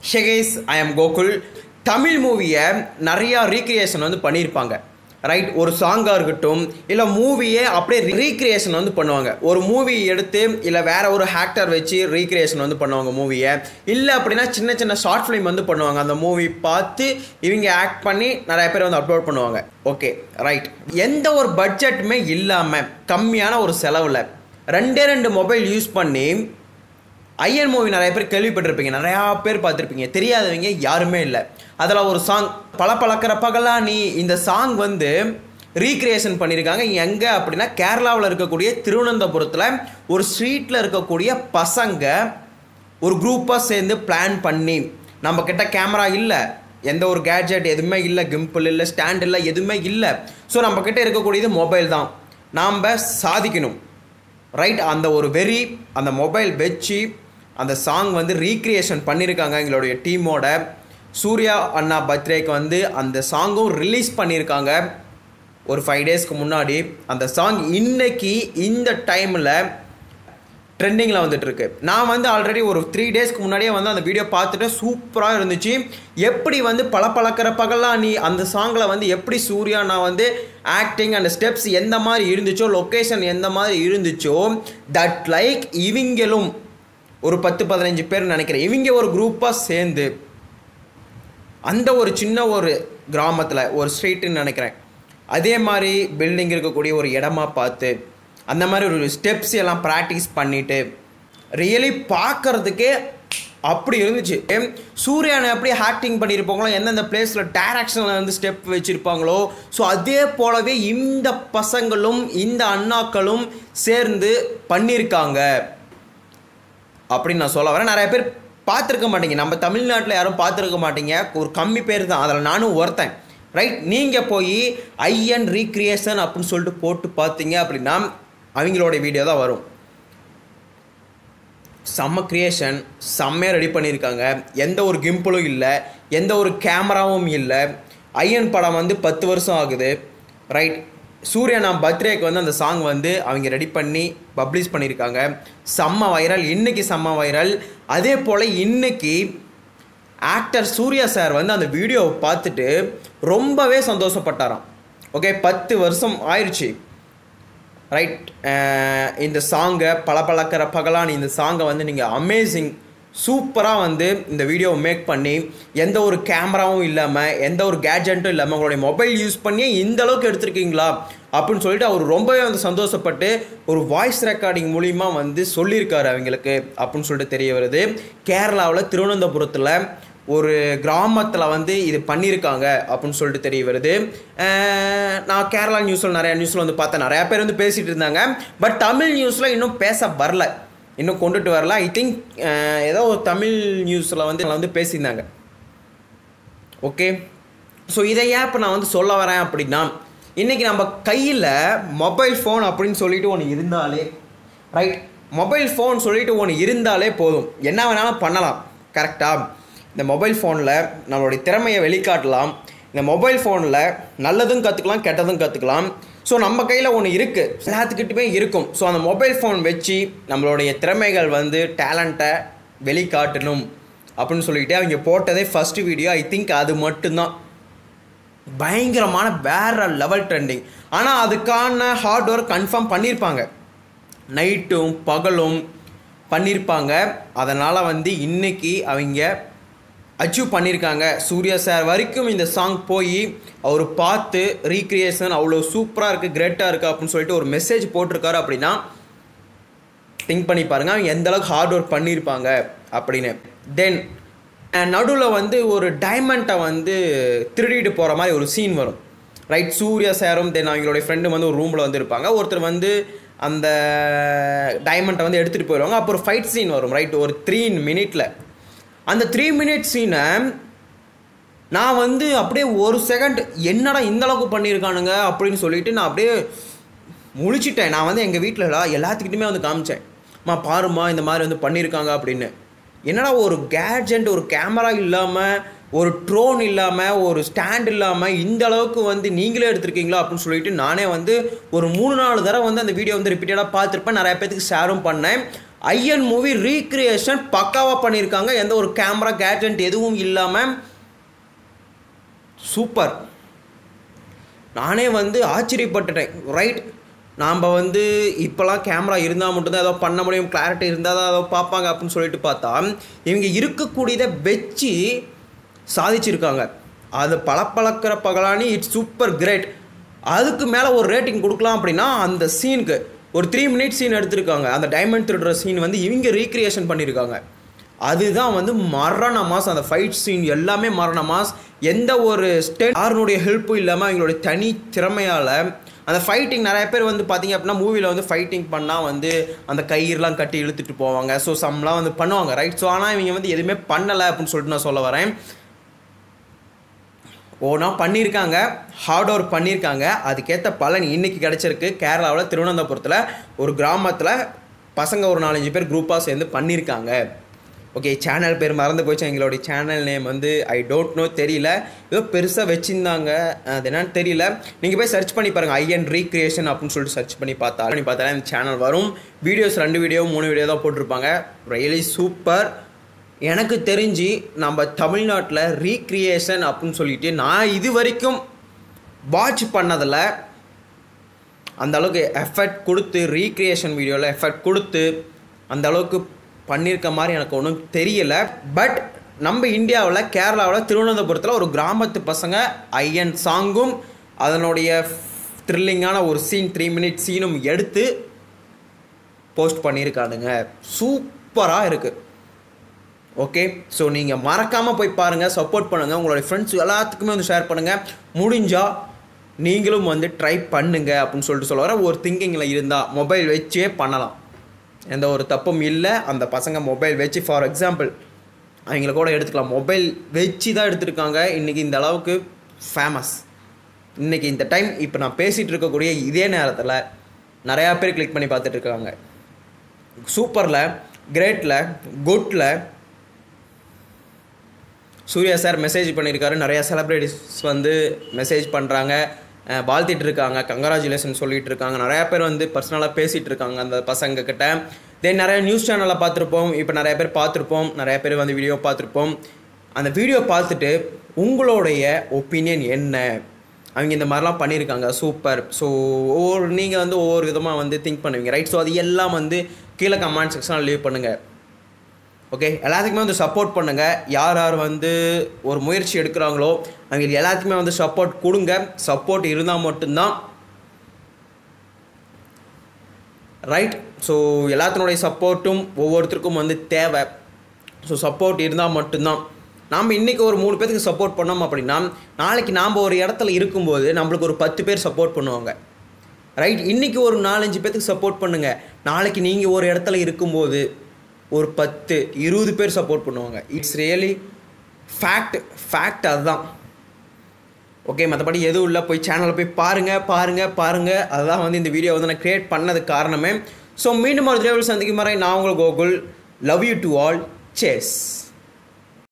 ஷெகேஸ் I am Gokul Tamil மூவியை நிறையா recreation வந்து பண்ணியிருப்பாங்க ரைட் ஒரு சாங்காக இருக்கட்டும் இல்லை மூவியே அப்படியே ரீக்ரியேஷன் வந்து பண்ணுவாங்க ஒரு மூவி எடுத்து இல்லை வேற ஒரு ஆக்டர் வச்சு ரீக்ரியேஷன் வந்து பண்ணுவாங்க மூவியை இல்லை அப்படின்னா சின்ன சின்ன ஷார்ட் ஃபிலிம் வந்து பண்ணுவாங்க அந்த மூவி பார்த்து இவங்க ஆக்ட் பண்ணி நிறைய பேர் வந்து அப்லோட் பண்ணுவாங்க ஓகே ரைட் எந்த ஒரு பட்ஜெட்டுமே இல்லாமல் கம்மியான ஒரு செலவில் ரெண்டே ரெண்டு மொபைல் யூஸ் பண்ணி ஐயன் மூவி நிறைய பேர் கேள்விப்பட்டிருப்பீங்க நிறையா பேர் பார்த்துருப்பீங்க தெரியாதவங்க யாருமே இல்லை அதில் ஒரு சாங் பல பழக்கிற பகலா நீ இந்த சாங் வந்து ரீக்ரியேஷன் பண்ணியிருக்காங்க எங்கே அப்படின்னா கேரளாவில் இருக்கக்கூடிய திருவனந்தபுரத்தில் ஒரு ஸ்ட்ரீட்டில் இருக்கக்கூடிய பசங்க ஒரு குரூப்பாக சேர்ந்து பிளான் பண்ணி நம்ம கிட்ட கேமரா இல்லை எந்த ஒரு கேட்ஜெட் எதுவுமே இல்லை கிம்பிள் இல்லை ஸ்டாண்ட் இல்லை எதுவுமே இல்லை ஸோ நம்ம கிட்ட இருக்கக்கூடியது மொபைல் தான் நாம் சாதிக்கணும் ரைட் அந்த ஒரு வெறி அந்த மொபைல் வச்சு அந்த சாங் வந்து ரீக்ரியேஷன் பண்ணியிருக்காங்க எங்களுடைய டீமோட சூர்யா அண்ணா பர்த்டேக்கு வந்து அந்த சாங்கும் ரிலீஸ் பண்ணியிருக்காங்க ஒரு ஃபைவ் டேஸ்க்கு முன்னாடி அந்த சாங் இன்னைக்கு இந்த டைமில் ட்ரெண்டிங்கில் வந்துட்டு இருக்கு நான் வந்து ஆல்ரெடி ஒரு த்ரீ டேஸ்க்கு முன்னாடியே வந்து அந்த வீடியோ பார்த்துட்டு சூப்பராக இருந்துச்சு எப்படி வந்து பல பழக்கிற பகலாம் நீ அந்த சாங்கில் வந்து எப்படி சூர்யா நான் வந்து ஆக்டிங் அண்ட் ஸ்டெப்ஸ் எந்த மாதிரி இருந்துச்சோ லொக்கேஷன் எந்த மாதிரி இருந்துச்சோ தட் லைக் இவங்களும் ஒரு பத்து பதினஞ்சு பேர் நினைக்கிறேன் இவங்க ஒரு குரூப்பாக சேர்ந்து அந்த ஒரு சின்ன ஒரு கிராமத்தில் ஒரு ஸ்ட்ரீட்டுன்னு நினைக்கிறேன் அதே மாதிரி பில்டிங் இருக்கக்கூடிய ஒரு இடமா பார்த்து அந்த மாதிரி ஒரு ஸ்டெப்ஸ் எல்லாம் ப்ராக்டிஸ் பண்ணிட்டு ரியலி பார்க்கறதுக்கே அப்படி இருந்துச்சு சூர்யானை எப்படி ஆக்டிங் பண்ணியிருப்பாங்களோ எந்தெந்த பிளேஸில் டேரக்ஷனில் வந்து ஸ்டெப் வச்சுருப்பாங்களோ ஸோ அதே போலவே இந்த பசங்களும் இந்த அண்ணாக்களும் சேர்ந்து பண்ணியிருக்காங்க அப்படின்னு நான் சொல்ல வரேன் நிறைய பேர் பார்த்துருக்க மாட்டீங்க நம்ம தமிழ்நாட்டில் யாரும் பார்த்துருக்க மாட்டீங்க ஒரு கம்மி பேர் தான் அதில் நானும் ஒருத்தன் ரைட் நீங்கள் போய் ஐஎன் ரீக்ரியேஷன் அப்படின்னு சொல்லிட்டு போட்டு பார்த்தீங்க அப்படின்னா அவங்களோட வீடியோ தான் வரும் செம்ம கிரியேஷன் செம்மையாக ரெடி பண்ணியிருக்காங்க எந்த ஒரு கிம்பிளும் இல்லை எந்த ஒரு கேமராவும் இல்லை ஐயன் படம் வந்து பத்து வருஷம் ஆகுது ரைட் சூர்யா நான் பர்த்டேக்கு வந்து அந்த சாங் வந்து அவங்க ரெடி பண்ணி பப்ளிஷ் பண்ணியிருக்காங்க செம்ம வைரல் இன்னைக்கு செம்ம வைரல் அதே போல் இன்னைக்கு ஆக்டர் சூர்யா சார் வந்து அந்த வீடியோவை பார்த்துட்டு ரொம்பவே சந்தோஷப்பட்டாராம் ஓகே பத்து வருஷம் ஆயிடுச்சு ரைட் இந்த சாங்கை பல பழக்கிற பகலான் இந்த சாங்கை வந்து நீங்கள் அமேசிங் சூப்பராக வந்து இந்த வீடியோவை மேக் பண்ணி எந்த ஒரு கேமராவும் இல்லாமல் எந்த ஒரு கேட்ஜெட்டும் இல்லாமல் உங்களுடைய மொபைல் யூஸ் பண்ணி இந்த அளவுக்கு எடுத்திருக்கீங்களா அப்படின்னு சொல்லிட்டு அவர் ரொம்பவே வந்து சந்தோஷப்பட்டு ஒரு வாய்ஸ் ரெக்கார்டிங் மூலிமா வந்து சொல்லியிருக்காரு அவங்களுக்கு அப்படின்னு சொல்லிட்டு தெரிய வருது கேரளாவில் திருவனந்தபுரத்தில் ஒரு கிராமத்தில் வந்து இது பண்ணியிருக்காங்க அப்படின்னு சொல்லிட்டு தெரிய வருது அஹ் நான் கேரளா நியூஸில் நிறையா நியூஸில் வந்து பார்த்தேன் நிறையா பேர் வந்து பேசிகிட்டு இருந்தாங்க பட் தமிழ் நியூஸில் இன்னும் பேச வரல இன்னும் கொண்டுட்டு வரல ஐ திங்க் ஏதோ ஒரு தமிழ் நியூஸில் வந்து வந்து பேசியிருந்தாங்க ஓகே ஸோ இதை ஏன் இப்போ நான் வந்து சொல்ல வரேன் அப்படின்னா இன்றைக்கி நம்ம கையில் மொபைல் ஃபோன் அப்படின்னு சொல்லிட்டு ஒன்று இருந்தாலே ரைட் மொபைல் ஃபோன் சொல்லிட்டு ஒன்று இருந்தாலே போதும் என்ன வேணாலும் பண்ணலாம் கரெக்டாக இந்த மொபைல் ஃபோனில் நம்மளுடைய திறமையை வெளிக்காட்டலாம் இந்த மொபைல் ஃபோனில் நல்லதும் கற்றுக்கலாம் கெட்டதும் கற்றுக்கலாம் ஸோ நம்ம கையில் ஒன்று இருக்குது எல்லாத்துக்கிட்டுமே இருக்கும் ஸோ அந்த மொபைல் ஃபோன் வச்சு நம்மளுடைய திறமைகள் வந்து டேலண்ட்டை வெளிக்காட்டணும் அப்படின்னு சொல்லிட்டு அவங்க போட்டதே ஃபஸ்ட்டு வீடியோ ஐ திங்க் அது மட்டும்தான் பயங்கரமான வேற லெவல் ட்ரெண்டிங் ஆனால் அதுக்கான ஹார்ட் ஒர்க் கன்ஃபார்ம் பண்ணியிருப்பாங்க நைட்டும் பகலும் பண்ணியிருப்பாங்க அதனால் வந்து இன்னைக்கு அவங்க அச்சீவ் பண்ணியிருக்காங்க சூர்யா சார் வரைக்கும் இந்த சாங் போய் அவர் பார்த்து ரீக்ரியேஷன் அவ்வளோ சூப்பராக இருக்குது கிரேட்டாக இருக்குது அப்படின்னு சொல்லிட்டு ஒரு மெசேஜ் போட்டிருக்காரு அப்படின்னா திங்க் பண்ணி பாருங்கள் அவங்க எந்த அளவுக்கு ஹார்ட் ஒர்க் பண்ணியிருப்பாங்க அப்படின்னு தென் நடுவில் வந்து ஒரு டைமண்ட்டை வந்து திருடிட்டு போகிற மாதிரி ஒரு சீன் வரும் ரைட் சூர்யா சாரும் தென் அவங்களுடைய ஃப்ரெண்டும் வந்து ஒரு ரூமில் வந்து இருப்பாங்க ஒருத்தர் வந்து அந்த டைமண்ட்டை வந்து எடுத்துகிட்டு போயிடுவாங்க அப்போ ஒரு ஃபைட் சீன் வரும் ரைட் ஒரு த்ரீ மினிட்ல அந்த த்ரீ மினிட் சீனை நான் வந்து அப்படியே ஒரு செகண்ட் என்னடா இந்த அளவுக்கு பண்ணியிருக்கானுங்க அப்படின்னு சொல்லிட்டு நான் அப்படியே முழிச்சிட்டேன் நான் வந்து எங்கள் வீட்டில் எல்லாத்துக்கிட்டுமே வந்து காமிச்சேன் மா பாருமா இந்த மாதிரி வந்து பண்ணியிருக்காங்க அப்படின்னு என்னடா ஒரு கேட்ஜெட் ஒரு கேமரா இல்லாமல் ஒரு ட்ரோன் இல்லாமல் ஒரு ஸ்டாண்ட் இல்லாமல் இந்த அளவுக்கு வந்து நீங்களே எடுத்திருக்கீங்களா அப்படின்னு சொல்லிட்டு நானே வந்து ஒரு மூணு நாலு தடவை வந்து அந்த வீடியோ வந்து ரிப்பீட்டடாக பார்த்துருப்பேன் நிறைய பேத்துக்கு ஷேரும் பண்ணேன் ஐயன் மூவி ரீக்ரியேஷன் பக்காவாக பண்ணியிருக்காங்க எந்த ஒரு கேமரா கேட்ஜெட் எதுவும் இல்லாமல் சூப்பர் நானே வந்து ஆச்சரியப்பட்டுட்டேன் ரைட் நாம் வந்து இப்போலாம் கேமரா இருந்தால் மட்டும்தான் ஏதோ பண்ண முடியும் கிளாரிட்டி இருந்தால் தான் ஏதோ பார்ப்பாங்க அப்படின்னு சொல்லிட்டு பார்த்தா இவங்க இருக்கக்கூடியதை வச்சு சாதிச்சிருக்காங்க அது பளபளக்கிற பகலானி இட்ஸ் சூப்பர் கிரேட் அதுக்கு மேலே ஒரு ரேட்டிங் கொடுக்கலாம் அப்படின்னா அந்த சீனுக்கு ஒரு த்ரீ மினிட் சீன் எடுத்திருக்காங்க அந்த டைமண்ட் திருடுற சீன் வந்து இவங்க ரீக்ரியேஷன் பண்ணியிருக்காங்க அதுதான் வந்து மரண மாஸ் அந்த ஃபைட் சீன் எல்லாமே மரண மாஸ் எந்த ஒரு ஸ்டேட் யாருனுடைய ஹெல்ப்பும் இல்லாமல் அவங்களுடைய தனி திறமையால் அந்த ஃபைட்டிங் நிறைய பேர் வந்து பார்த்தீங்க அப்படின்னா மூவியில் வந்து ஃபைட்டிங் பண்ணால் வந்து அந்த கயிறுலாம் கட்டி இழுத்துட்டு போவாங்க ஸோ சம்லாம் வந்து பண்ணுவாங்க ரைட் ஸோ ஆனால் இவங்க வந்து எதுவுமே பண்ணலை அப்படின்னு சொல்லிட்டு நான் சொல்ல வரேன் ஓனா பண்ணியிருக்காங்க ஹார்ட் ஒர்க் பண்ணியிருக்காங்க அதுக்கேற்ற பலன் இன்னைக்கு கிடச்சிருக்கு கேரளாவில் திருவனந்தபுரத்தில் ஒரு கிராமத்தில் பசங்க ஒரு நாலஞ்சு பேர் குரூப்பாக சேர்ந்து பண்ணியிருக்காங்க ஓகே சேனல் பேர் மறந்து போச்சு எங்களுடைய சேனல் நேம் வந்து ஐ டோன்ட் நோ தெரியல ஏதோ பெருசாக வச்சுருந்தாங்க அது என்னன்னு தெரியல நீங்கள் போய் சர்ச் பண்ணி பாருங்கள் ஐஎன் ரீக்ரியேஷன் அப்படின்னு சொல்லிட்டு சர்ச் பண்ணி பார்த்தா பண்ணி பார்த்தாலே இந்த சேனல் வரும் வீடியோஸ் ரெண்டு வீடியோ மூணு வீடியோ தான் போட்டிருப்பாங்க ரியலி சூப்பர் எனக்கு தெரிஞ்சு நம்ம தமிழ்நாட்டில் ரீக்ரியேஷன் அப்படின்னு சொல்லிட்டு நான் இது வரைக்கும் வாட்ச் பண்ணதில் அந்த அளவுக்கு எஃபர்ட் கொடுத்து ரீக்ரியேஷன் வீடியோவில் எஃபர்ட் கொடுத்து அந்த அளவுக்கு பண்ணியிருக்க மாதிரி எனக்கு ஒன்றும் தெரியல பட் நம்ம இந்தியாவில் கேரளாவில் திருவனந்தபுரத்தில் ஒரு கிராமத்து பசங்க ஐயன் சாங்கும் அதனுடைய த்ரில்லிங்கான ஒரு சீன் த்ரீ மினிட் சீனும் எடுத்து போஸ்ட் பண்ணியிருக்கானுங்க சூப்பராக இருக்குது ஓகே ஸோ நீங்கள் மறக்காமல் போய் பாருங்கள் சப்போர்ட் பண்ணுங்கள் உங்களுடைய ஃப்ரெண்ட்ஸ் எல்லாத்துக்குமே வந்து ஷேர் பண்ணுங்கள் முடிஞ்சால் நீங்களும் வந்து ட்ரை பண்ணுங்க அப்படின்னு சொல்லிட்டு சொல்ல வர ஒரு திங்கிங்கில் இருந்தால் மொபைல் வச்சே பண்ணலாம் எந்த ஒரு தப்பும் இல்லை அந்த பசங்க மொபைல் வச்சு ஃபார் எக்ஸாம்பிள் அவங்கள கூட எடுத்துக்கலாம் மொபைல் வச்சு தான் எடுத்திருக்காங்க இன்றைக்கி இந்த அளவுக்கு ஃபேமஸ் இன்றைக்கி இந்த டைம் இப்போ நான் பேசிகிட்டு இருக்கக்கூடிய இதே நேரத்தில் நிறையா பேர் கிளிக் பண்ணி பார்த்துட்டு இருக்காங்க சூப்பரில் கிரேட்டில் குட்டில் சூர்யா சார் மெசேஜ் பண்ணியிருக்காரு நிறையா செலிப்ரிட்டிஸ் வந்து மெசேஜ் பண்ணுறாங்க அஹ் வாழ்த்திட்டு இருக்காங்க கங்க்ராச்சுலேஷன் சொல்லிட்டு இருக்காங்க நிறையா பேர் வந்து பர்சனலாக பேசிகிட்டு இருக்காங்க அந்த பசங்க கிட்ட தென் நிறைய நியூஸ் சேனலில் பார்த்துருப்போம் இப்போ நிறைய பேர் பார்த்துருப்போம் நிறைய பேர் வந்து வீடியோ பார்த்துருப்போம் அந்த வீடியோ பார்த்துட்டு உங்களுடைய ஒப்பீனியன் என்ன அவங்க இந்த மாதிரிலாம் பண்ணியிருக்காங்க சூப்பர் ஸோ ஒவ்வொரு நீங்கள் வந்து ஒவ்வொரு விதமாக வந்து திங்க் பண்ணுவீங்க ரைட் ஸோ அது எல்லாம் வந்து கீழே கமெண்ட் செக்ஷனில் லீவ் பண்ணுங்கள் ஓகே எல்லாத்துக்குமே வந்து சப்போர்ட் பண்ணுங்கள் யார் யார் வந்து ஒரு முயற்சி எடுக்கிறாங்களோ அவங்களுக்கு எல்லாத்துக்குமே வந்து சப்போர்ட் கொடுங்க சப்போர்ட் இருந்தால் மட்டும்தான் ரைட் ஸோ எல்லாத்தினுடைய சப்போர்ட்டும் ஒவ்வொருத்தருக்கும் வந்து தேவை ஸோ சப்போர்ட் இருந்தால் மட்டும்தான் நாம் இன்றைக்கி ஒரு மூணு பேருக்கு சப்போர்ட் பண்ணோம் அப்படின்னா நாளைக்கு நாம் ஒரு இடத்துல இருக்கும்போது நம்மளுக்கு ஒரு பத்து பேர் சப்போர்ட் பண்ணுவாங்க ரைட் இன்றைக்கி ஒரு நாலஞ்சு பேர்த்துக்கு சப்போர்ட் பண்ணுங்கள் நாளைக்கு நீங்கள் ஒரு இடத்துல இருக்கும்போது ஒரு பத்து இருபது பேர் சப்போர்ட் பண்ணுவாங்க இட்ஸ் ரியலி ஃபேக்ட் ஃபேக்ட் அதுதான் ஓகே மற்றபடி எதுவும் இல்லை போய் சேனலில் போய் பாருங்கள் பாருங்கள் பாருங்கள் அதுதான் வந்து இந்த வீடியோ வந்து நான் க்ரியேட் பண்ணதுக்கு காரணமே ஸோ மீண்டும் ஒரு விரைவில் சந்திக்கும் வரை நான் உங்கள் Gokul love you to all chase